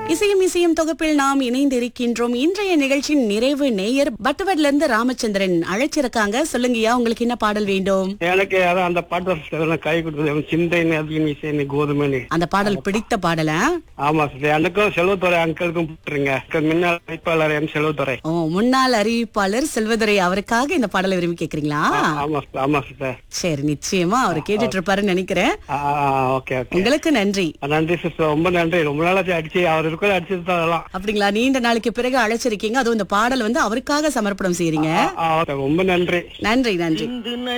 இசையும் இசையும் தொகுப்பில் நாம் இணைந்திருக்கின்றோம் இன்றைய நிகழ்ச்சியின் நிறைவு நேயர் பட்டுவட்ல இருந்து ராமச்சந்திரன் அழைச்சிருக்காங்க சொல்லுங்கய்யா உங்களுக்கு என்ன பாடல் வேண்டும் எனக்கு அதான் அந்த பாட்டு சிஸ்டர் கை கொடுத்தது சிந்தை நதியின் இசை கோதுமைன்னு அந்த பாடல் பிடித்த பாடல ஆமா சிஸ்டர் எனக்கும் செல்வத்துறை அங்கிளுக்கும் போட்டுருங்க முன்னாள் அமைப்பாளர் எம் செல்வத்துறை ஓ முன்னாள் அறிவிப்பாளர் செல்வதுரை அவருக்காக இந்த பாடலை விரும்பி கேக்குறீங்களா ஆமா sister, ஆமா சிஸ்டர் சரி நிச்சயமா அவர் கேட்டுட்டு இருப்பாருன்னு நினைக்கிறேன் ஓகே ஓகே உங்களுக்கு நன்றி நன்றி சிஸ்டர் ரொம்ப நன்றி ரொம்ப நாளாச்சு அடிச்சு அவர் இருக்கிற அடிச்சது தான் அதெல்லாம் அப்படிங்களா நீண்ட நாளைக்கு பிறகு அழைச்சிருக்கீங்க அதுவும் இந்த பாடல் வந்து அவருக்காக சமர்ப்பணம் செய்றீங்க ஆ, okay, ரொம்ப நன்றி நன்றி நன்றி சிந்து